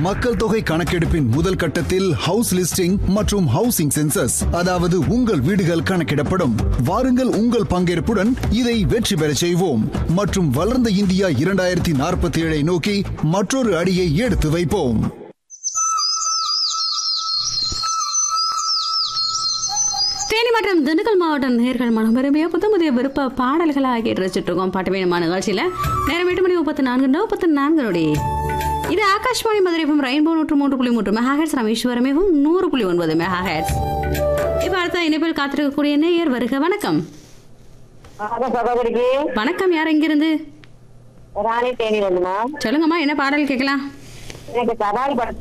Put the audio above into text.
மக்கள் தொகை கணக்கெடுப்பின் முதல் கட்டத்தில் ஹவுஸ் லிஸ்டிங் மற்றும் ஹவுசிங் சென்சஸ் அதாவது உங்கள் வீடுகள் கணக்கிடப்படும் வாருங்கள் உங்கள் பங்கேற்புடன் இதை வெற்றி பெறச் செய்வோம் மற்றும் வளர்ந்த இந்தியா இரண்டாயிரத்தி நாற்பத்தி ஏழை நோக்கி மற்றொரு அடியை எடுத்து வைப்போம் தேனி மற்றும் திண்டுக்கல் மாவட்ட நேர்கள் மனம் விரும்பிய புத்த புதிய விருப்ப பாடல்களாக கேட்டு ரசிச்சுட்டு இருக்கோம் பாட்டு வேணுமான நிகழ்ச்சியில் நேரம் எட்டு மணி முப்பத்தி நான்கு முப்பத்தி நான்கு நொடி இது ஆகாஷ்வாணி மதுரைப்பும் ரெயின்போ நூற்று மூன்று புள்ளி மூன்று மெகாஹெட்ஸ் ராமேஸ்வரமேவும் நூறு புள்ளி ஒன்பது மெகாஹெட்ஸ் இப்போ அடுத்த இணைப்பில் காத்திருக்கக்கூடிய நேயர் வருக வணக்கம் வணக்கம் சகோதரிக்கு வணக்கம் யார் எங்கிருந்து ராணி தேனி வந்துமா சொல்லுங்கம்மா என்ன பாடல் கேட்கலாம் எனக்கு கபாலி படம்